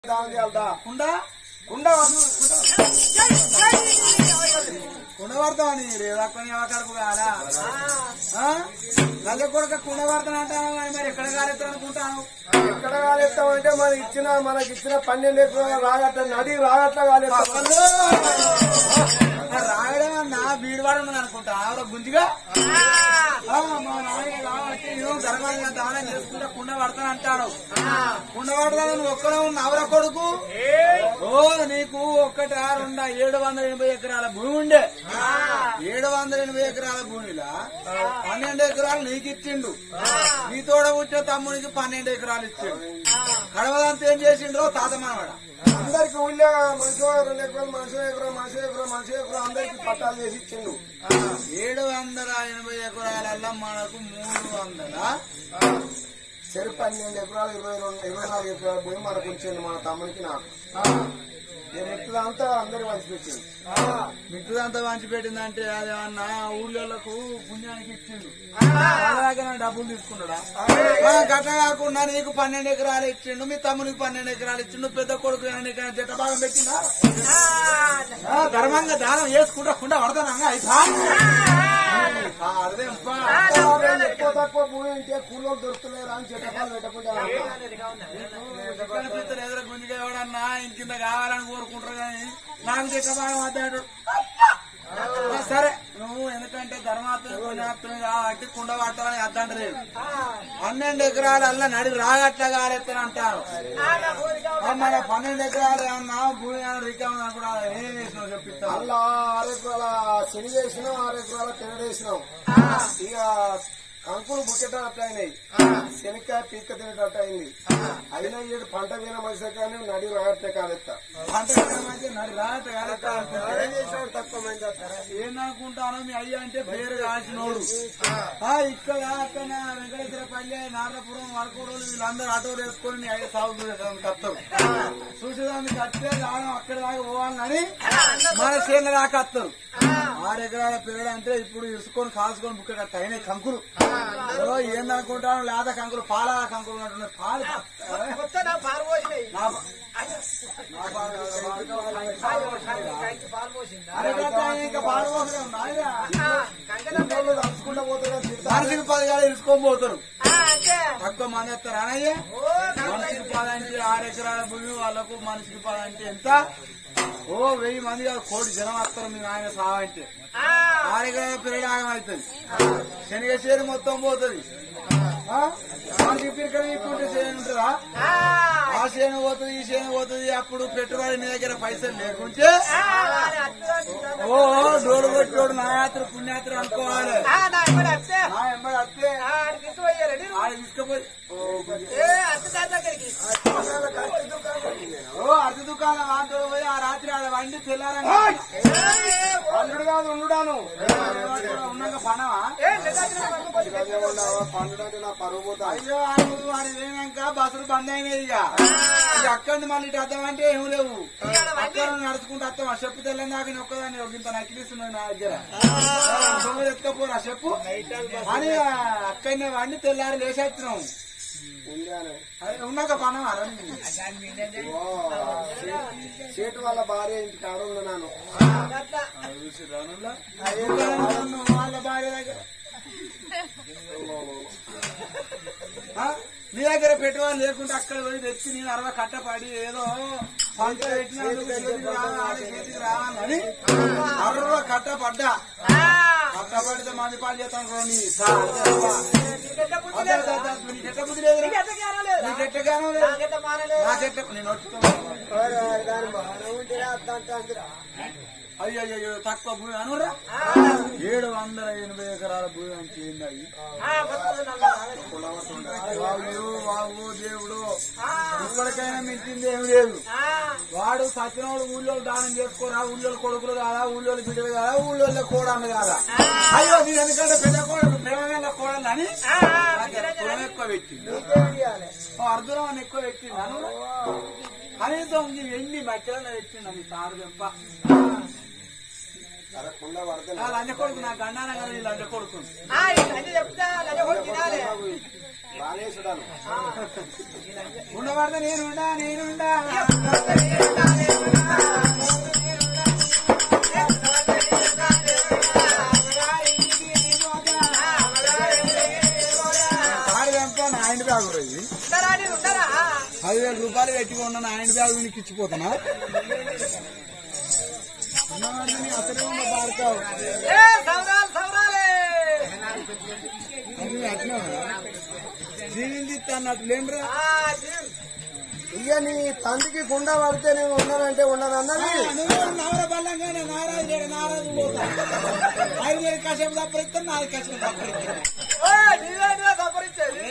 దానం చేయాలదా కుండ కుండ వద్దు, కుండ పడతామని రేదాకొని అవకరకు కాదా నల్ల కొడుక కుండ పడతానంటాను కానీ మరి ఎక్కడ కాలేస్తాను అనుకుంటాను ఎక్కడ కాలేస్తామంటే మనకి ఇచ్చిన మనకి ఇచ్చిన పన్నెండు ఎకరాల రాగట్ల నడి రాగట్ల కాలేస్తాం రాయడం నా బీడు వాడమని అనుకుంటా ఆవిడ గుంజిగా ఆ, మా నాయన కాబట్టి నేను ధర్మంగా దానం చేసుకుంటా కుండ పడతానంటాడు కుండ పడతాను నువ్వు ఒక్కడే ఉన్న ఆవిడ కొడుకు ఓ నీకు ఒక్కట రెండా ఏడు వందల ఎనభై ఎకరాల భూమి ఉండే ఏడు వందల ఎనభై ఎకరాల భూమిలా పన్నెండు ఎకరాలు నీకు ఇచ్చిండు నీ తోడ పుట్టిన తమ్మునికి పన్నెండు ఎకరాలు ఇచ్చిండు కడవదంతా ఏం చేసిండ్రో తాత మనవాడ అందరికి ఊళ్ళో మనిషి రెండు ఎకరాలు మనిషి ఎకరం మనిషి ఎకరం మనిషి ఎకరం అందరికి పట్టాలు చేసి ఇచ్చిండు ఏడు వందల ఎనభై ఎకరాలల్లో మనకు మూడు వందల సరి పన్నెండు ఎకరాలు ఇరవై రెండు ఇరవై నాలుగు ఎకరాలు పోయి మనకు ఇచ్చిండు మన తమ్మునికి నాకు మిత్రులంతా అందరికి పంచిపెట్టింది మిత్రులంతా పంచిపెట్టిందంటే అదేమన్నా ఊళ్ళకు పుణ్యానికి ఇచ్చిండు వాళ్ళ దగ్గర డబ్బులు తీసుకున్నాడా ఆ, గట్ల కాకుండా నీకు పన్నెండు ఎకరాలు ఇచ్చిండు మీ తమ్మునికి పన్నెండు ఎకరాలు ఇచ్చిండు పెద్ద కొడుకు నీకు జట్ట భాగం పెట్టిందా ఆ, ధర్మంగా దానం చేసుకుంటా కుండ పడతానంగా అయిపా అర్థంపా ఎక్కువ తక్కువ భూమి ఉంటే కూలోళ్ళు దొరుకుతలేరు అని చెట్టపాలు పెట్టకుండా కనిపిస్తారు ఎదురు గుంజుగా ఎవడన్నా ఇంకింత కావాలని కోరుకుంటారు కానీ నాకు చెక్క భాగం అద్దాడు సరే నువ్వు ఎందుకంటే ధర్మాత్మ పుణ్యాత్మ కాబట్టి కుండ పట్టాలని అద్దంటలేదు పన్నెండు ఎకరాలల్లా నడి రాగట్ల కాలెత్తని అంటారు ఆ, మన పన్నెండు ఎకరాలు ఏమన్నా భూమి ఏమన్నా రికామ్ కూడా ఏం చేసినావు చెప్పిస్తాను అలా ఆరు ఎకరాల శని వేసినాం ఆరు ఎకరాల తెనడు వేసినాం ఇక కంకులు బుక్కెటట్టు అయినాయి శనక్కాయ పీక్క తినేటట్టు అయింది అయినా ఏడు పంట తిన మనిషి కానీ నడి రాగట్లే కాదెత్తా పంట ఎకరమైతే నడి రాగట్ల కాలెత్తాలి తక్కువ మంది ఏందనుకుంటాను మీ అయ్య అంటే పేరు కాసినోడు ఆ, ఇక్కడ అక్కడ వెంకటేశ్వరపల్లి నారపురం వరకూడలు వీళ్ళందరూ ఆటో వేసుకొని మీ అయ్య సాగు చూసేదానికి వస్తారు చూసేదానికి వస్తే దానం అక్కడ దాకా పోవాలని మన చేనుల దాకా వస్తారు ఆరు ఎకరాల పేరు అంటే ఇప్పుడు ఇసుకొని కాసుకొని బుక్క అయినాయి కంకులు ఓ, ఏందనుకుంటాను లేత కంకులు పాల కంకులు ఉన్నట్టున్నాయి. పాలు నా పా- నా పాలు అరే గట్ల ఇంకా పాలు పోసలేం నాయనా. తలుచుకుంటా పోతే మనిషికి పది కాడ ఇరుచుకొని పోతారు తక్కువ మంది వస్తారు అనయ్య మనిషికి పది అంటే ఆరు ఎకరాల భూమి వాళ్ళకు మనిషికి పది అంటే ఎంత ఓ వెయ్యి మంది కాదు కోటి జనం వస్తారు మీ ఆయన సావంటే ఆరు ఎకరాల పిల్లలు ఆగం అవుతుంది శనగ చేరు మొత్తం పోతుంది మనిషికి పిరికలు ఇప్పుంటే చేను ఉంటుందా ఆ చేను పోతుంది ఈ చేను పోతుంది అప్పుడు పెట్టుబడి నీ దగ్గర పైసలు లేకుంటే ఓ డోలు కొట్టోడు నా యాత్ర పుణ్యాత్ర అనుకోవాలి నా ఎంబడి వస్తే ఆడ తీసుకుపోయి ఓ అర్ధ దుకాణం వాంతోడు పోయి ఆ రాత్రి ఆడ వండి తెల్లారంగా పండుడు కాదు ఉండుడాను ఉన్నాక పనవా పండుడు అంటే నా పరువు పోతా అయ్యో ఆడు వాడి వేనాక బస్సులు బంద్ అయినాయి ఇక ఇక అక్కడి మళ్ళీ ఇటు వద్దాం అంటే ఏం లేవు అక్కడ నడుచుకుంటూ వస్తాం చెప్పు తెల్లని దాకా నేను ఒక్కదాన్ని ఒక ఇంత నకిలిస్తున్నాయి నా దగ్గర తొమ్మిది ఎత్తుకపోరా చెప్పు అని అక్కడనే వండి తెల్లారి లేచేస్తున్నాం ఉండాను అది ఉన్నాక పనవా రండి. చేటు వాళ్ళ భార్య ఇంటికి ఆడున్నాను అది చూసి రానులా? దుకాణంలో ఉన్న వాళ్ళ భార్య దగ్గర ఆ? నీ దగ్గర పెట్టుబడి లేకుంటే అక్కడ పోయి తెచ్చి నేను అరవై కట్టపడి ఏదో పంట పెట్టినందుకు చేతికి రావాలి చేతికి రావాలని అరవై కట్టపడ్డా కట్టపడితే మంది పాలు చేస్తాను రోని నీకెట్ట బుద్ధి లేదు నీకెట్టగానో లేదు నాకెట్ట నేను వచ్చుకోవాలి అయ్యో అయ్యో తక్కువ భూమి అనురా ఏడు వందల ఎనభై ఎకరాల భూమి అంటే ఏంది వాడు వాడు దేవుడు ఇప్పటికైనా మించింది ఏమి లేదు వాడు సచ్చినోడు ఊళ్ళో దానం చేసుకోరా ఊళ్ళో కొడుకులు కాదా ఊళ్ళో బిడ్డలు కాదా ఊళ్ళో కోడలు కాదా అయ్యో నేను ఎందుకంటే పెద్ద కోడలు ప్రేమగా కోడలు అని కులం ఎక్కువ పెట్టింది అర్ధులం అని ఎక్కువ పెట్టింది అను కనీసం ఈ ఎన్ని బట్టలను పెట్టింది అది తారు దెబ్బ అరే కుండ పడితే నా లంజ కొడుకు నా గండాన కదా నీ లంజ కొడుకు ఆ, ఇది అంటే చెప్తా లంజ కొడుకు తినాలి బాగానే చూడాను ఉండబడితే నేనుండా నేనుండా కారు వెంప నా ఆయన బ్యాగ్ ఇది ఉండరా నేను ఉండరా పదివేల రూపాయలు పెట్టి ఉన్న నా ఆయన బ్యాగ్ నీకు ఇచ్చిపోతున్నా ఉన్నవాడిని నీ అసలే ఉన్న పాడతావు ఏ సవరాలు సవరాలే అది అట్లా జీవించి అన్నట్టు లేండ్రా ఆ, జీవ్. ఇక నీ తండ్రికి కుండ పడితే నేను ఉన్నానంటే ఉన్నాను అన్నది నువ్వు నవర బల్లంగానే నారాజు లేడు నారాజు పోతా ఐదు వేలు కష్టం తప్పరిస్తాను నాలుగు కష్టం తప్పరిస్తాను ఓ, నీవే నీవే సంపరించేది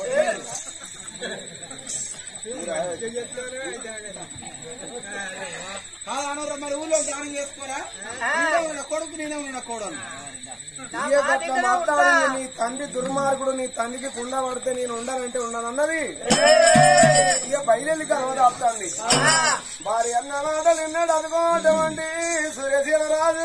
కాదు అనవరా మరి ఊళ్ళో స్నానం చేసుకోరా నేనే ఉన్న కొడుకు నేనే ఉన్న కోడలు నా ఇక మాట అట్లా ఇక్కడ మాట్లాడింది ఉంటా. నీ తండ్రి దుర్మార్గుడు నీ తండ్రికి కుండ పడితే నేను ఉన్నానంటే ఉన్నాను అన్నది ఇక బయలుకి అవదాపుతాంది భార్య అన్న మాటలు విన్నాడు అనుకోవటమండి సురేశీల రాజు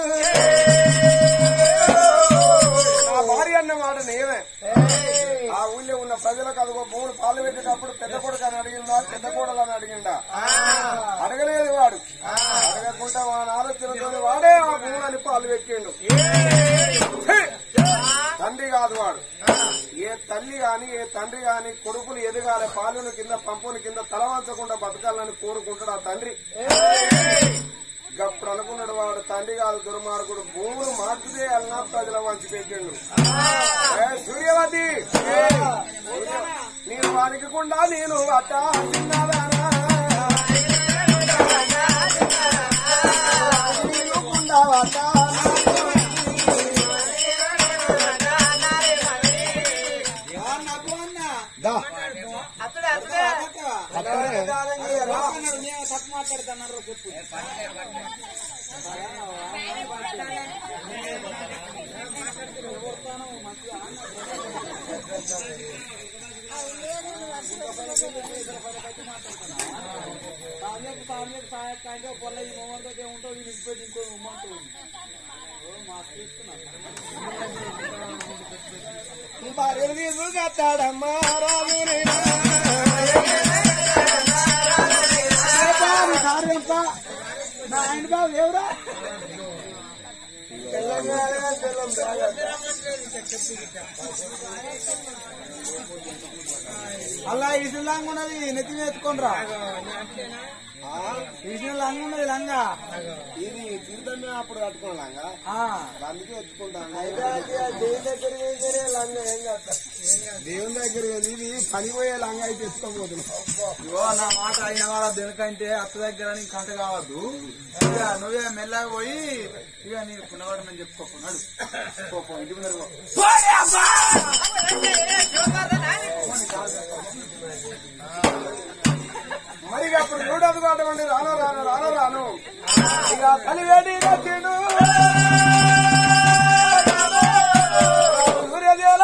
నా భార్య అన్న మాట నేమే ఆ ఊళ్ళో ఉన్న ప్రజలకు అదిగో భూములు పాలు పెట్టేటప్పుడు పెద్ద కొడుకు అని అడిగిందా పెద్ద కోడలు అని అడిగిందా అడగలేదు వాడు అడగకుండా వాని ఆలోచనతో వాడే ఆ భూములని పాలు పెట్టిండు ఛీ! తండ్రి కాదు వాడు ఏ తల్లి గాని ఏ తండ్రి గాని కొడుకులు ఎదగాలి పాలుని కింద పంపుని కింద తలవంచకుండా బతకాలని కోరుకుంటాడు ఆ తండ్రి గప్పుడు అనుకున్నాడు వాడు తండ్రి కాదు దుర్మార్గుడు భూములు మార్చుదే అన్నా ప్రజల వంచి పెట్టిండు ఏ సూర్యవతి ఏ, నేను వానికి కుండా నేను అట్ట తిన్నాదానా నేను కుండా అట్ట నాకు అన్న దా అతడే అతడే తప్పు మాట్లాడుతున్నారు చెప్పు సామ్యకు సామ్యకు సాయకాంటే పొల్ల ఈ మొమ్మంతో ఉంటుంది నిలిచిపోయి ఇంకో మొమ్మంతో మాస్క్ భార్యను తీసుకొస్తాడమ్మా రాజుని నా ఆయన బాబు ఎవరా తెలంగాణ తెలం రాగా. అలా ఇసు లంగా ఉన్నది నెత్తి మీద ఎత్తుకోనరా ఆ, ఇసు లంగా ఉన్నది లంగా ఇది తీర్థమే అప్పుడు కట్టుకున్నాగా ఆ, అందుకే ఎత్తుకుంటాను దేవుని దగ్గర వేసేనే లంగా ఏం చేస్తా దేవుని దగ్గర వెళ్ళి ఇది పనిపోయే లంగా అయితే ఎత్తుకోబోతున్నావు ఇగో నా మాట అయిన వాళ్ళ దేనికంటే అత్త దగ్గర నీకు కంట కావద్దు ఇక నువ్వే మెల్లగా పోయి ఇక నీ పునవాడమని చెప్పుకోకున్నాడు పో, పో, ఇంటి ముందర పో. మరి ఇక అప్పుడు చూడదు కాటువంటి రాను రాను రాను రాను ఇక కలివేడి తిను సూర్యదేవ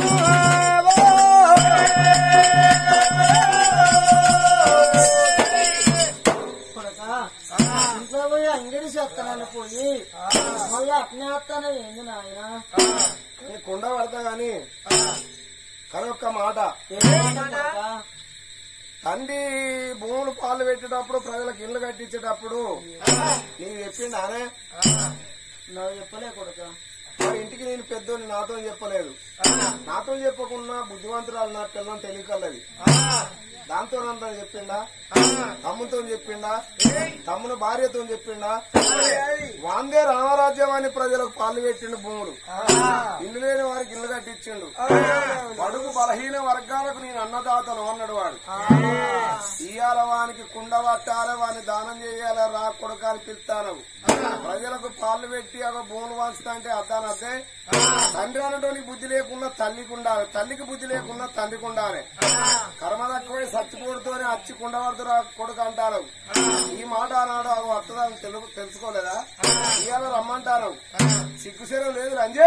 ఇంట్లో పోయి అంగడి చేస్తానని పోయి మళ్ళీ అట్నే వస్తాను ఏంది నాయన నీ కుండ పడతా గాని కానీ ఒక్క మాట ఏమంటా తండ్రి భూములు పాలు పెట్టేటప్పుడు ప్రజలకు ఇల్లు కట్టించేటప్పుడు నీకు చెప్పిండానే నాకు చెప్పలే కొడుక మరి ఇంటికి నేను పెద్దోని నాతో చెప్పలేదు నాతో చెప్పకుండా బుద్ధివంతురాలు నా పిల్లని తెలియకల్లది దాంతో అంతా చెప్పిండా తమ్ముతో చెప్పిండా తమ్ముని భార్యతో చెప్పిండా వాందే రామరాజ్యం అని ప్రజలకు పాలు పెట్టిండు భూములు ఇల్లు లేని వారికి ఇల్లు కట్టించిండు బడుగు బలహీన వర్గాలకు నేను అన్నదాతను అన్నాడు వాడు ఇయ్యాల వానికి కుండ పట్టాలి వాని దానం చేయాలి రా కొడుకు అని పిలుస్తాను ప్రజలకు పాలు పెట్టి ఒక భూములు వంచుతా అంటే అద్దాను అద్దే తండ్రి అనటోనికి బుద్ధి లేకుండా తల్లికి ఉండాలి తల్లికి బుద్ధి లేకుండా తండ్రికి ఉండాలి కర్మ తక్కువై సచ్చిపోడుతోనే అచ్చి కుండవడుతురా కొడుకు అంటారు ఈ మాట ఆనాడు అవి అర్థం తెలుగు తెలుసుకోలేదా ఇవాళ రమ్మంటారు సిగ్గుసేరం లేదు రంజే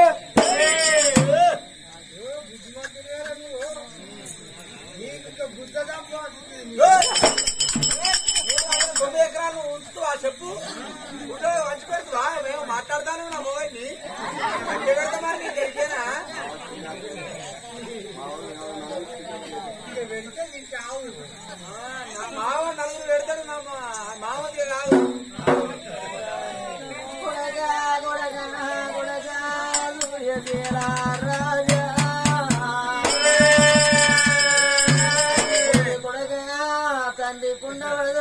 తొమ్మిది ఎకరాల నువ్వు ఉంచుతావా చెప్పు ఉంటే మంచి పెడుతువా మేము మాట్లాడతాను నా మొబైల్ని మంచి పెడతా మరి నీకు తెలిసేనా నా మామ నలుగురు పెడతాడు నా మా- మామకి కాదు కొడగా కొడగా కొడగా సూర్య తీరా రాజా కొడగా తండ్రి కుండ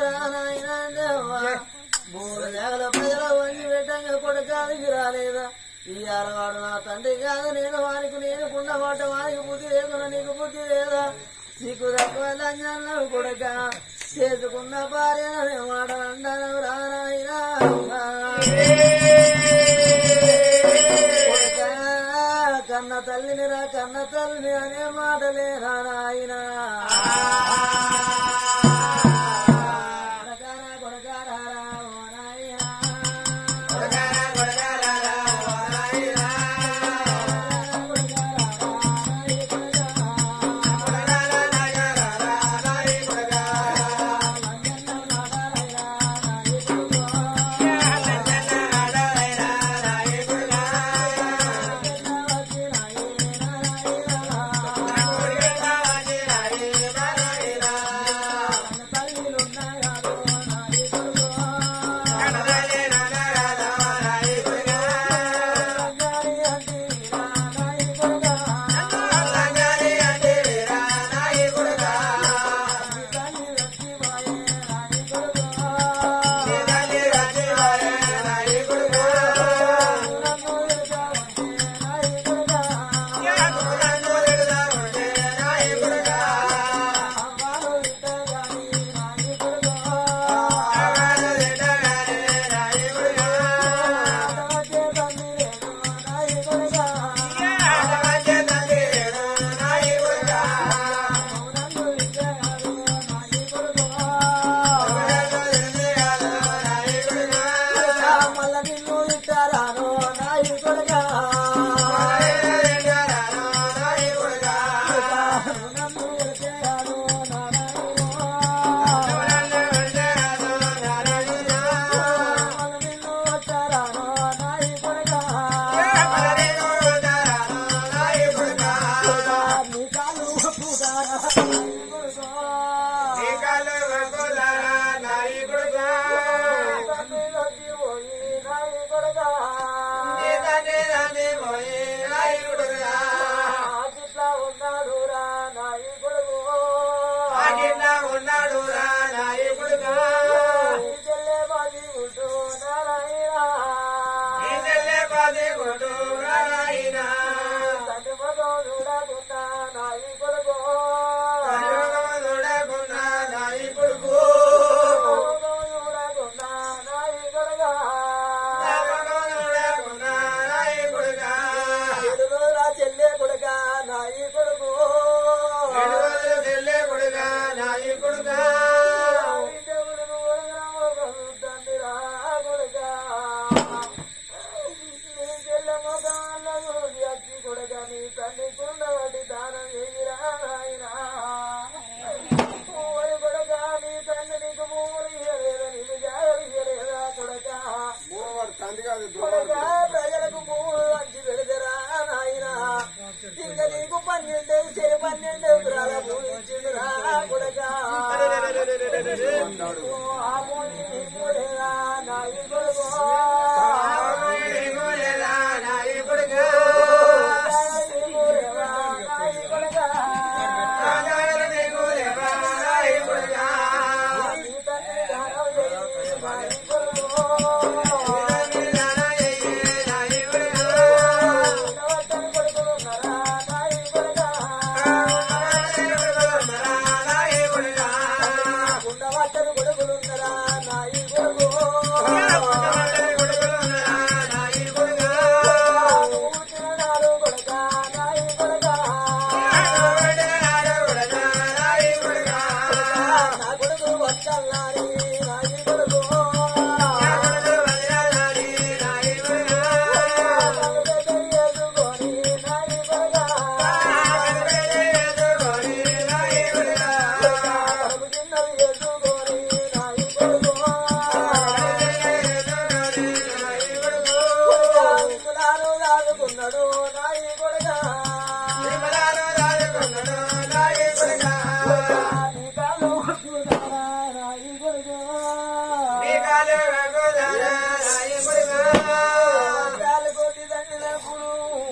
మూడు నెలల ప్రజల వంగి పెట్టంగా కొడకానికి రాలేదా ఈ అలవాడు నా తండ్రి కాదు నేను వానికి నేను కుండ మాట వానికి బుద్ధి లేదు నీకు బుద్ధి లేదా నీకు తక్కువ లంజాలు కొడక చేసుకున్న భార్య మాట అంటాను రానాయినా కొడుకా, కన్న తల్లిని రా కన్న తల్లిని అనే మాటలే రానాయన మళ్ళా నిన్ను ఇట్టారాను నాయి కొడగా నన్ను ఎడతేరాను మళ్ళా నిన్ను ఇట్టారాను నాయి కొడగా నీ కాలు పూడారా తల్లిలోకి పోయి నాయి కొడగా ఆకిట్లా ఉన్నాడు రా నాయి కొడుకు ఉన్నాడు రా నాయకుడుగా ఈ చెల్లె బాజీ ఉంటూ నారాయణ నీదెల్లే బాధే కొడు నారాయణ తండ్రి మగం చూడకుండా నాయి కొడుకు చూడకుండా నాయకుడుకు మగం చూడకుండా నాయి కొడుగా చూడకుండా నాయకుడుగా ఏడు రోజుల చెల్లె కొడుక నాయి కొడుకు ఏడు రోజులు తెల్లే కొడుగా నాయకుడుగా ఈ దేవుడును వరగరము తండ్రి రా కొడుక నీ చెల్లె మగాళ్ళ చూసి అచ్చి కొడుక నీ తండ్రి కుండబడి దానం చేయిరా నాయనా ఓరి కొడుక నీ తండ్రి నీకు భూములు ఇయ్యలేదా నీకు జాగలు ఇయ్యలేదా కొడుక వాడు తండ్రి కాదు కొడుక ప్రజలకు భూములు అంచి పెడతారా నాయన ఇంకా నీకు పన్నెండు సరి పన్నెండు ఎకరాల భూమి ఇచ్చిండురా కొడుక ఓ ఆ భూమి నీకు లేదా నాయి కొడుకు నీకు లేదా నాయకుడుగా నీకు లేదా నాయి కొడుక నీకు లేదా నాయకుడుగా నీ తండ్రి దానం చేయి నాయి కొడుకు ఉండవచ్చని కొడుకులున్నారా నాయి కొడుక ఉండవచ్చని కొడుకులున్నారా నాయి కొడుకు ఊటినాడు కొడుక నాయి కొడుక నా కొడుకు వచ్చల్లారి నాయి కొడుకు గాలి కొట్టి తండ్రినప్పుడు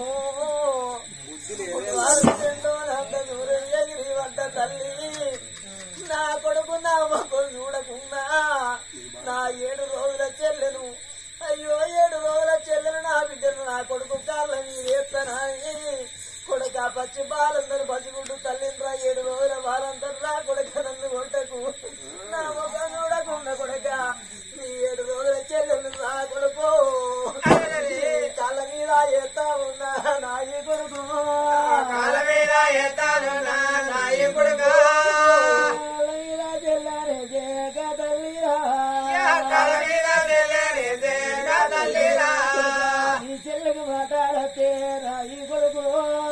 వారు చెండోలంత దూరం ఎగిరి వంట తల్లి నా కొడుకు నా మొక్కలు చూడకుండా నా ఏడు రోజుల చెల్లెను అయ్యో ఏడు రోజుల చెల్లెను నా బిడ్డను నా కొడుకు కాళ్ళ మీద ఎత్తనాని కొడుక పచ్చి బాలందరూ పచ్చిగుడ్డు తల్లిండ్రా ఏడు రోజుల బాలందరూ కొడుక నన్ను కొట్టకు నా ముఖం చూడకుండా కొడుక నీ ఏడు రోజుల చెల్లెలు నా కొడుకు నీ కాళ్ళ మీద ఎత్తా ఉన్నా నా ఈ కొడుకు కాళ్ళ మీద చెల్లారే జేగ తల్లిరా నీ చెల్లెకు మాట్లాడతే నా ఈ కొడుకు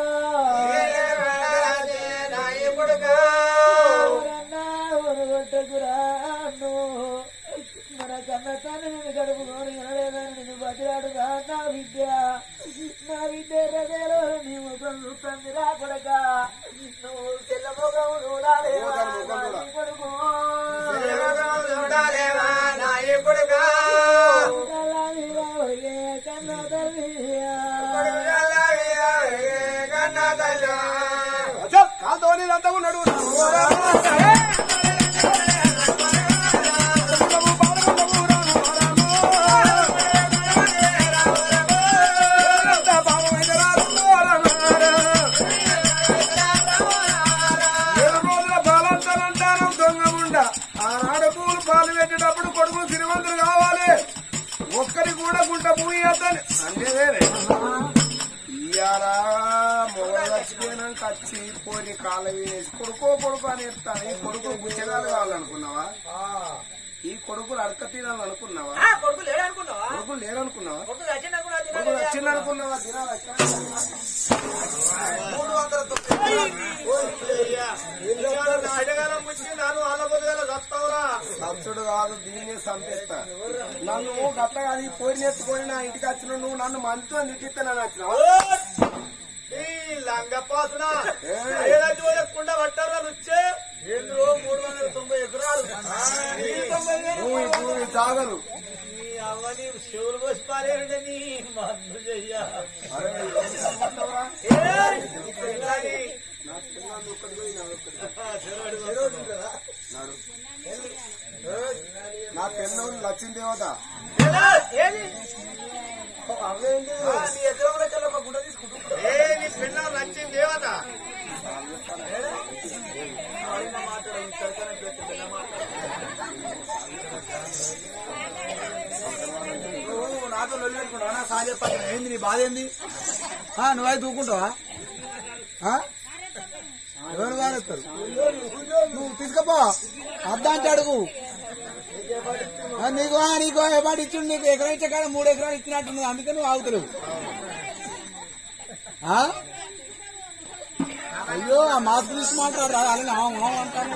ఊరన్నా ఊరుగొట్టకురా నువ్వు. మన కన్న తండ్రిని గడుపుకొని వినలేదని నేను బతిలాడుగా నా విద్య నా విద్య హృదయలో నీ ముఖం చూస్తుంది రా కొడక నువ్వు తెల్ల ముఖం చూడాలేవా నా ఈ కొడుకు కళ్ళాలిరా ఒరిగే కన్న తల్లియా. కాదోని అంతా ఉన్నాడు ఆనాడు పూలు పాలు పెట్టేటప్పుడు కొడుకులు సిరివంతులు కావాలి ఒక్కరి కూడా గుంట పూయి అతని అంటే వేరే ఇవాళ మొగలు చచ్చిపోయినాక వచ్చి పోని కాళ్ళ వేసి కొడుకో కొడుకు అని చెప్తాను ఈ కొడుకు గుచ్చగాలు కావాలనుకున్నావా ఈ కొడుకులు అడక తినాలనుకున్నావా కొడుకు లేడనుకున్నావా కొడుకులు లేరనుకున్నావా కొడుకు వచ్చినప్పుడు కొడుకులు వచ్చిందనుకున్నావా తినాలి సత్సుడు కాదు దీన్ని చంపేస్తా నన్ను గట్ల కాదు ఈ పోరిని ఎత్తుకొని నా ఇంటికి వచ్చిన నువ్వు నన్ను మంచితో తిట్టిస్తే నన్ను వచ్చినావా మూడు వందల తొంభై ఎకరాలు నువ్వు ఈ భూమి జాగరు అవన్నీ చెవులు పోసి పారేయండి మందు చెయ్యా అరే ఏం సంబంధంరా? నా చిన్నాడు ఒక్కడి పోయి నాది ఒక్కడి. నాడు. నా పెన్ను లక్ష్మీ దేవత ఏది అవేంటి నీ ఎదురు కూడా చల్ల ఒక గుడ్డ తీసుకుంటా నువ్వు నాతో లొల్లి పెట్టుకుంటావా నా సాయం చెప్పాలి ఏంది నీ బాధ ఏంది ఆ, నువ్వైతే దూకుంటావా ఆ? ఎవరు వారేస్తారు నువ్వు తీసుకపో అద్దాంటి అడుగు ఆ, నీకు ఆ, నీకు ఎప్పుడు ఇచ్చిండు నీకు ఎకరం ఇచ్చే కాడ మూడు ఎకరాలు ఇచ్చినట్టుంది అందుకే నువ్వు ఆగుతలేవు ఆ? అయ్యో ఆ మాస్క్ తీసి మాట్లాడరా అలాగే ఆవు, ఆవు అంటాను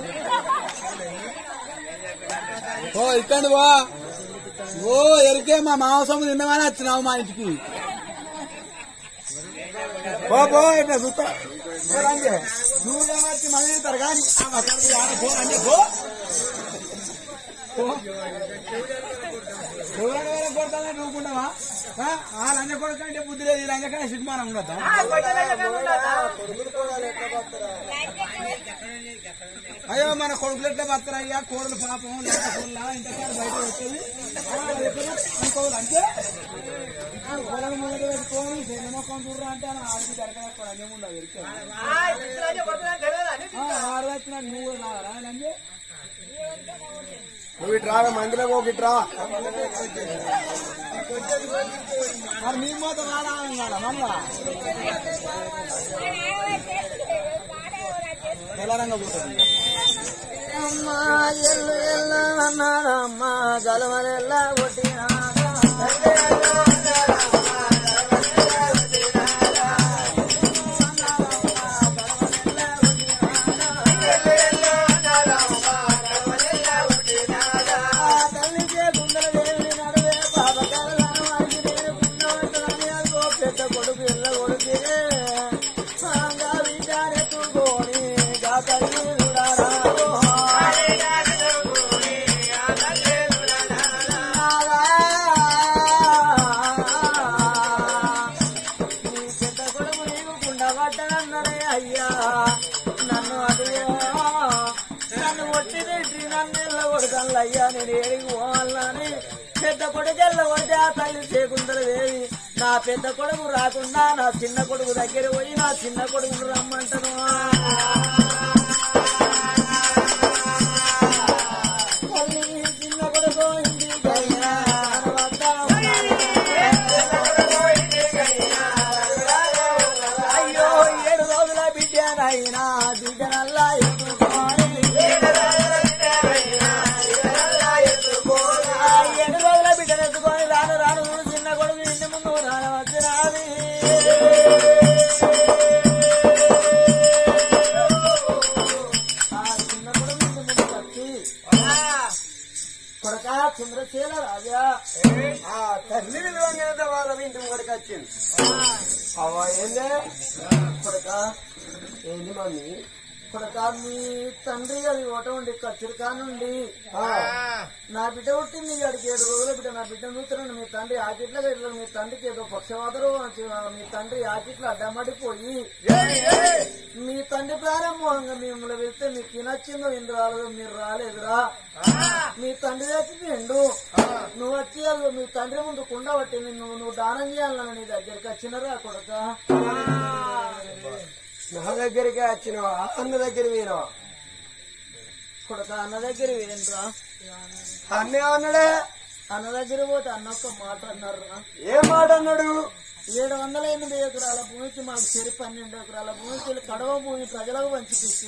ఓ ఇక్కడ వా ఓ ఎరికే మా మాంసం తిన్నగానే వచ్చినావు మా ఇంటికి పో పో ఇట్లా చూస్తా పో రంగే. నువ్వు వచ్చి మళ్ళీ తిడతారు కానీ ఆ మసాలా ఆడ పో అంటే పో పో. ఎవరైనా వేరే కొడతానే నువ్వుకుంటావా ఆ? ఆ లంజ కొడుకంటే బుద్ధి లేదు ఈ లంజకనే సిగ్మానం ఉండద్దా అయ్యో మన కొడుకులు ఎట్లా బతకరయ్యా కోడలు పాపం లేక కోళ్ళ ఇంతకాలం బయట వచ్చేది అనుకోవాలి అంటే పొలం ముందు పెట్టుకొని సినిమాకం చూడరా అంటే ఆడికి జరగకపోవడం అదేముండవు ఎరికే ఆరు వచ్చిన నువ్వు కూడా రావరా అంటే నువ్వు ఇటు రాగా మందిలో పోకి ఇటు రా మరి నీ మాత్రం రాడా కదా మన తెల్లరంగా పోతుంది అమ్మా ఎల్లు ఎల్ల అన్నారమ్మా గలవరెల్ల కొట్టినాడా తల్లికే గుండెల దేవి నడువే బాబ కలదాన వారికి నేను గుండె అనుకో పెద్ద కొడుకు ఎల్ల కొడుకే సాంగా విచారెత్తుకోని గా తల్లి అయ్యా నేను ఏడికి పోవాలని పెద్ద కొడుకు వెళ్ళబడితే ఆ తల్లి చేకుందరదేవి నా పెద్ద కొడుకు రాకుండా నా చిన్న కొడుకు దగ్గర పోయి నా చిన్న కొడుకు రమ్మంటాను తల్లి చిన్న కొడుకు ఇంటికి అయినా తర్వాత అయ్యో ఏడు రోజుల బిడ్డనైనా బిడ్డనల్లా ఎత్తుకోని ఆ ఏడు రోజుల బిడ్డను ఎత్తుకొని రాను రాను చూడు చిన్న కొడుకు ఇంటి ముందు రాను వచ్చినాది ఆ చిన్న కొడుకు ఇంటి ముందు వచ్చి కొడక చంద్రశీల రాజా ఆ తల్లి విలువంగా వాళ్ళ ఇంటి ముంగడికి వచ్చింది అవ్వ ఏందే కొడక ఏంది మమ్మీ కొడక మీ తండ్రి అది ఒకటి ఉండి కచ్చిరికా నుండి ఆ, నా బిడ్డ పుట్టింది అడిగి ఏడు రోజుల బిడ్డ నా బిడ్డ నూతున్నాను మీ తండ్రి ఆకిట్ల ఇట్లా మీ తండ్రికి ఏదో పక్షవాదరు మీ తండ్రి ఆకిట్ల అడ్డమడిపోయి మీ తండ్రి ప్రారంభంగా మిమ్మల్ని వెళ్తే మీకు తినొచ్చిందో ఎందుకు రాలేదో మీరు రాలేదురా మీ తండ్రి చచ్చిపోయిండు నువ్వు వచ్చి అదిగో మీ తండ్రి ముందు కుండ పట్టింది నువ్వు నువ్వు దానం చేయాలని నీ దగ్గరికి వచ్చినరా కొడక నా దగ్గరికి వచ్చినవా అన్న దగ్గర పోయినవా కొడక అన్న దగ్గర వేయండిరా అన్నే అన్నాడే అన్న దగ్గర పోతే అన్న ఒక్క మాట అన్నారా ఏ మాట అన్నాడు ఏడు వందల ఎనిమిది ఎకరాల భూమికి మాకు చెరి పన్నెండు ఎకరాల భూమికి వెళ్ళి కడవ భూమి ప్రజలకు పంచిపెట్టి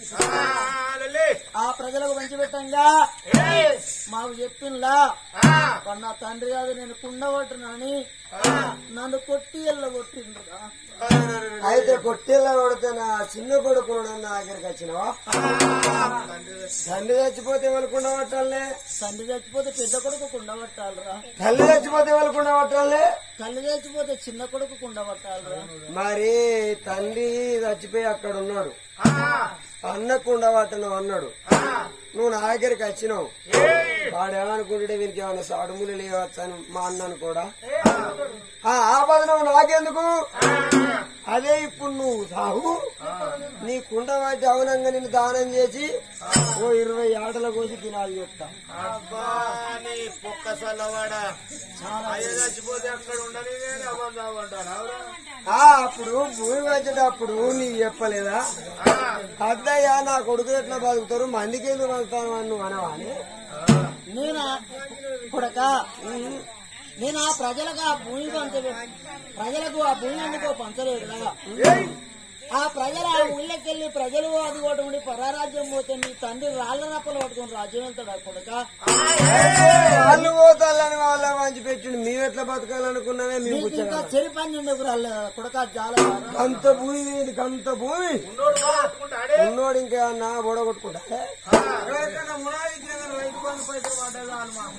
ఆ ప్రజలకు పంచిపెట్టంగా మాకు చెప్పింలా వాడు నా తండ్రి కాదు నేను కుండబట్టునని నన్ను కొట్టి ఎల్లగొట్టిండ్రురా అయితే కొట్టేలా కొడితే నా చిన్న కొడుకు నా దగ్గరికి వచ్చినవా తండ్రి చచ్చిపోతే వెళ్ళకుండా పట్టాలే తండ్రి చచ్చిపోతే పెద్ద కొడుకు కుండబట్టాలరా తల్లి చచ్చిపోతే వెళ్ళకుండా పట్టాలే తల్లి చచ్చిపోతే చిన్న కొడుకు కుండబట్టాలరా మరి తండ్రి చచ్చిపోయి అక్కడ ఉన్నాడు అన్నకుండా వాటను అన్నాడు నువ్వు నా దగ్గరికి వచ్చినావు వాడు ఏమనుకుంటే వీనికి ఏమైనా సాడుములు లేవచ్చని మా అన్నను కూడా ఆ ఆపదనం నాకెందుకు అదే ఇప్పుడు నువ్వు సాగు నీ కుండ వాటి అవునంగా నిన్ను దానం చేసి ఓ ఇరవై ఆటల కోసి తినాలి చెప్తా పొక్క చల్లవాడా అయ్య చచ్చిపోతే అక్కడ ఉండని నేను అబద్ధాలు అంటాను ఆ అప్పుడు భూమి వచ్చేటప్పుడు నీకు చెప్పలేదా అద్దయ్యా నా కొడుకు ఎట్లా బతుకుతారు మందికి ఎందుకు బతుకుతాను అని నువ్వు అనవా అని? నేను ఆ- కొడక నేను ఆ ప్రజలకు ఆ భూమి పంచ ప్రజలకు ఆ భూమి ఎందుకో పంచలేదురా ఆ ప్రజలు ఆ ఊళ్ళకెళ్ళి ప్రజలు అది ఒకటి ఉండి పరారాజ్యం పోతే నీ తండ్రి రాళ్ల రప్పలు పట్టుకుని రాజ్యం వెళ్తాడా కొడక వాళ్ళు పోతాలని వాళ్ళ మంచి పెట్టిండు మేము ఎట్లా బతకాలనుకున్నామే మేము నీకు ఇంకా కూర్చోగలం. చెరి పన్నెండు ఎకరాలు కొడక జాల అంత భూమి ఇది అంత భూమి ఉన్నోడు ఇంకా అన్న ఓడగొట్టుకుంటా ఎవరికైనా మునాది ఇచ్చిన రైతు బంధు పైసలు పడ్డదా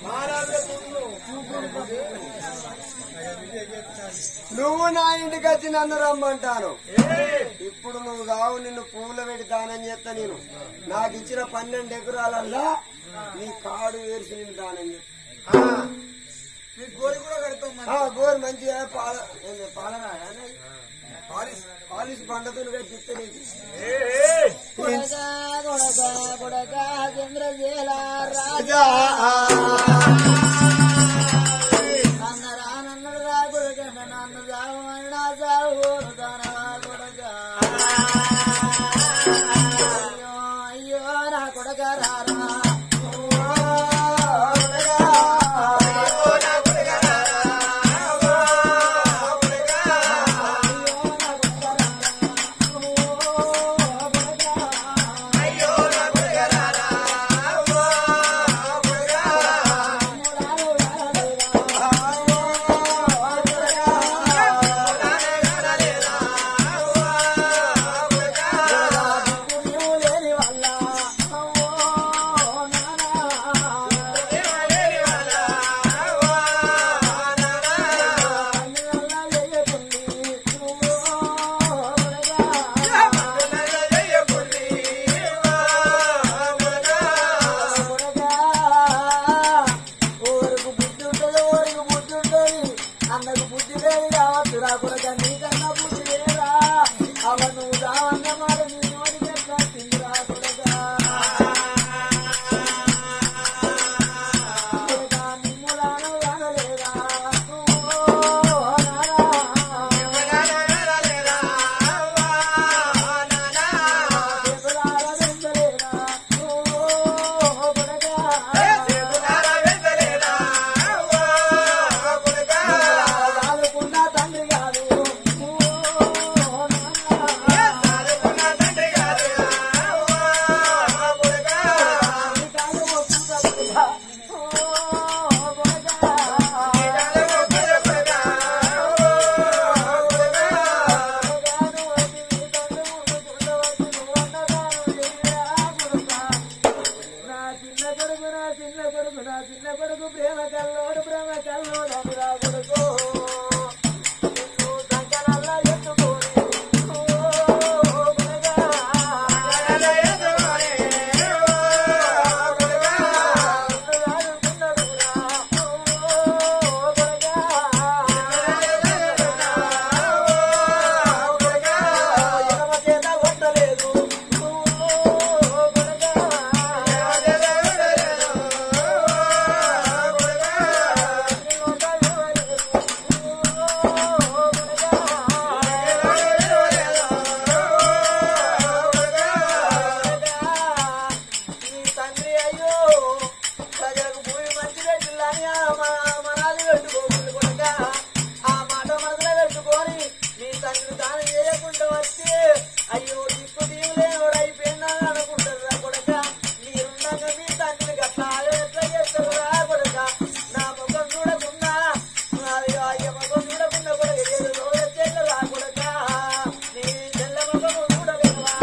నువ్వు నా ఇంటికి వచ్చి నన్ను రమ్మంటాను ఇప్పుడు నువ్వు రావు నిన్ను పువ్వుల పెట్టి దానం చేస్తా నేను నాకు ఇచ్చిన పన్నెండు ఎకరాలల్లా నీ కాడు వేసి నేను దానం చేస్తా మీ గోరి కూడా కడతాం మరి. ఆ, గోరు మంచిగా పాల ఏంది, పాలరాయా అనేది? పాలిస్ పాలిస్ బండతో కట్టిస్తే నీకు కొడక కొడక కొడక చంద్రశీల రాజా రాజా అన్న రానన్నడు రా కొడక నన్ను సాగమని నా సాగు దానవా కొడక అయ్యో అయ్యో నా కొడక రారా ప్రేమ కల్లోడు ప్రేమ కల్లోడు అని రాకుడుకో నిన్ను సంకలల్లా ఎత్తుకోని ఓ కొడకా. నీ తండ్రి అయ్యో ప్రజలకు భూమి మంచి పెట్టిల్లని మనాది పెట్టుకోకుండా కొడుక ఆ మాట మనసులో పెట్టుకొని నీ తండ్రి దానం చేయకుండా వచ్చి అయ్యో దిక్కు దీవులేనోడు అయిపోయినా అనుకుంటారు రా కొడుక మీరున్నాక మీ తండ్రికి అట్లా ఎట్లా చేస్తారు రా కొడుక నా ముఖం చూడకుండా నాది అయ్య ముఖం చూడకుండా కొడుక ఏదో రోజు చెల్ల రా కొడుక నీ తెల్ల ముఖం చూడలేవా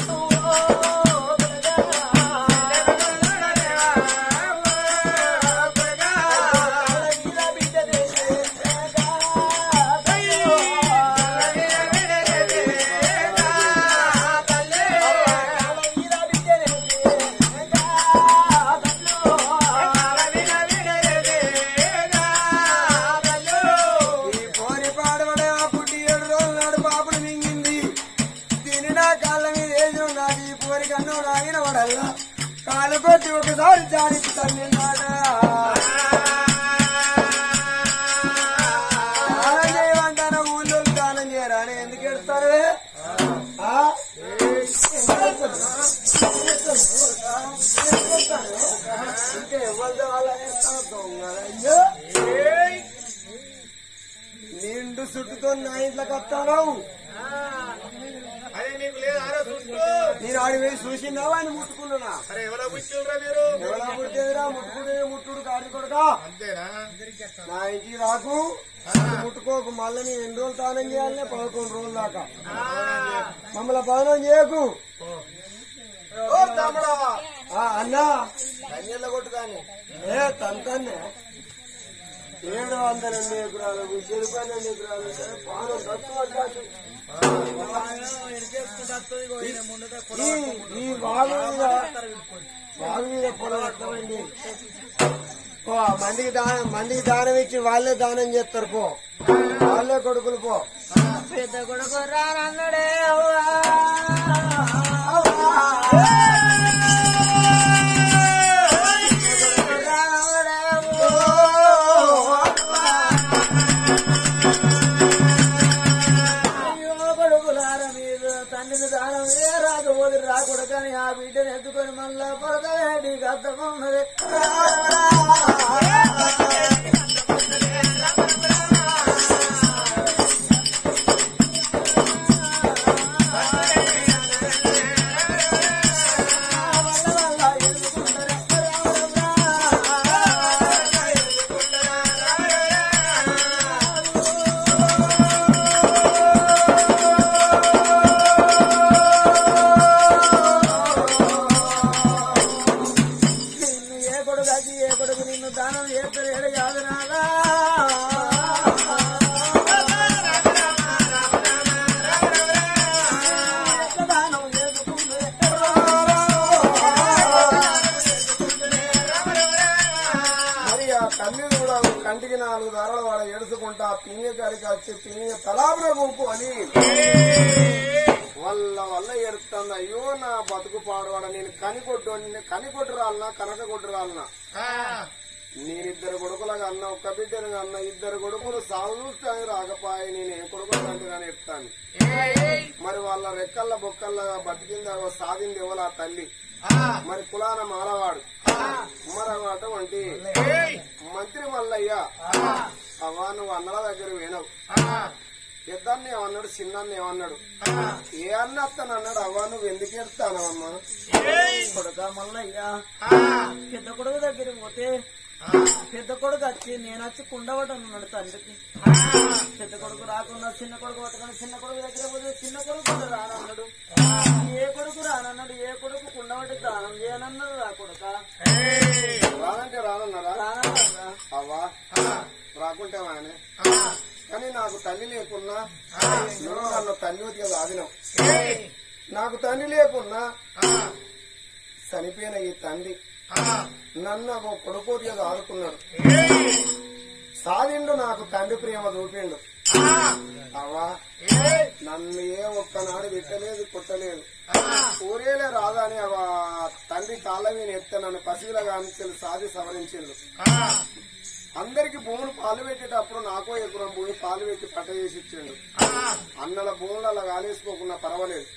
ఈ పోని పాడబడే ఆ పుట్టి ఏడు రోజుల నాడు పాపను మింగింది దీని నా కాళ్ళ మీద వేసి ఉన్నది ఈ పోరి కన్ను రాగిన వడల్లా కాలు కొట్టి ఒకసారి జారికి తల్లి దానం చేయమంటాను ఊళ్ళో దానం చేయరా అని ఎందుకు ఎడతారు ఇంకా ఎవరితో వాళ్ళని దొంగ నిండు చుట్టుతో నా ఇంట్లోకి వస్తాను అరే నీకు లేదు ఆరో చుట్టూ నేను ఆడి వేసి చూసినావా అని ముట్టుకున్నా అరే ఎవరో కూర్చుండ్రా మీరు ఎవరా ముట్టేదిరా ముట్టుకునే ముట్టుడు కాడి కొడక అంతేనా నా ఇంటికి రాకు ముట్టుకోకు మళ్ళీ నేను ఎన్ని రోజులు తానం చేయాలనే పదకొండు రోజుల దాకా మమ్మల్ని పానం చేయకు ఓ తమ్ముడా ఆ, అన్నా కన్యల కొట్టు కానీ ఏ తంతన్నే ఏడు వందల ఎనిమిది ఎకరాలు చెరు పన్నెండు ఎకరాలు సరే, పానం ఖర్చు పడ్డాడు. ఈ ఈ వాగు మీద వాగు మీద పొలం అర్థమైంది పో మందికి దానం మందికి దానం ఇచ్చి వాళ్ళే దానం చేస్తారు పో వాళ్ళే కొడుకులు పో పెద్ద కొడుకు రానన్నడే కొడుకులార మీరు తండ్రిని దానం ఏ రాకపోతే రాకూడదని ఆ బిడ్డను ఎత్తుకొని మళ్ళా పొరదవేడి గద్దమున్నది నిన్ను ఏ కొడుకు అది ఏ కొడుకు నిన్ను దానం చేస్తారు ఏడు కాదు నాదా దానం చేసుకుంటే మరి ఆ తల్లిని కూడా కంటికి నాలుగు ధరలు వాడ ఎడుచుకుంటా పిన్ని గారికి వచ్చి పిన్ని తలాపుర గుంపు అని వాళ్ళ వల్ల ఎడుతుంది అయ్యో నా బతుకు పాడవాడ నేను కని కొట్టు కని కొట్టు రాలనా కనక కొట్టు రాలనా నేను ఇద్దరు కొడుకులకు అన్న ఒక్క బిడ్డను అన్న ఇద్దరు కొడుకులు సాగుతాయి రాకపోయి నేను ఏ కొడుకు అంటుగానే చెప్తాను మరి వాళ్ళ రెక్కల్ల బొక్కల్ల బతికింది అగో సాధింది ఎవరు ఆ తల్లి మరి కులాన మాలవాడు కుమ్మరవాట వంటి మంత్రి మల్లయ్య అవ్వా నువ్వు అన్నల దగ్గర వినవు ఇద్దరిని ఏమన్నాడు చిన్నాన్ని ఏమన్నాడు ఏ అన్న అత్తను అన్నాడు అవ్వా నువ్వు ఎందుకు ఎడతాను అమ్మా కొడుక మల్లయ్య పెద్ద కొడుకు దగ్గరికి పోతే పెద్ద కొడుకు వచ్చి నేను వచ్చి కుండవటం ఉన్నాడు తండ్రికి పెద్ద కొడుకు రాకుండా చిన్న కొడుకు పట్టుకొని చిన్న కొడుకు దగ్గర పోతే చిన్న కొడుకు కూడా రానన్నాడు ఏ కొడుకు రానన్నాడు ఏ కొడుకు కుండవటి దానం చేయనన్నాడు రా కొడుక రానంటే రానన్నారా రానన్నాడు అవ్వా రాకుంటే ఆయన కానీ నాకు తల్లి లేకున్నా ఎవరో నన్ను తల్లి వదిగా సాధినం నాకు తండ్రి లేకున్నా చనిపోయిన ఈ తండ్రి నన్ను ఒక కొడుకోదిగా ఆదుకున్నాడు సాధిండు నాకు తండ్రి ప్రేమ చూపిండు అవ్వా నన్ను ఏ ఒక్కనాడు పెట్టలేదు కొట్టలేదు ఊరేలే రాగానే అవ తండ్రి కాళ్ళ మీద ఎత్తే నన్ను పసిగిల కానీ సాధి సవరించిండు అందరికి భూములు పాలు పెట్టేటప్పుడు నాకో ఎకరం భూమి పాలు పెట్టి పట్ట చేసి ఇచ్చిండు అన్నల భూములు అలా కాలేసుకోకుండా పర్వాలేదు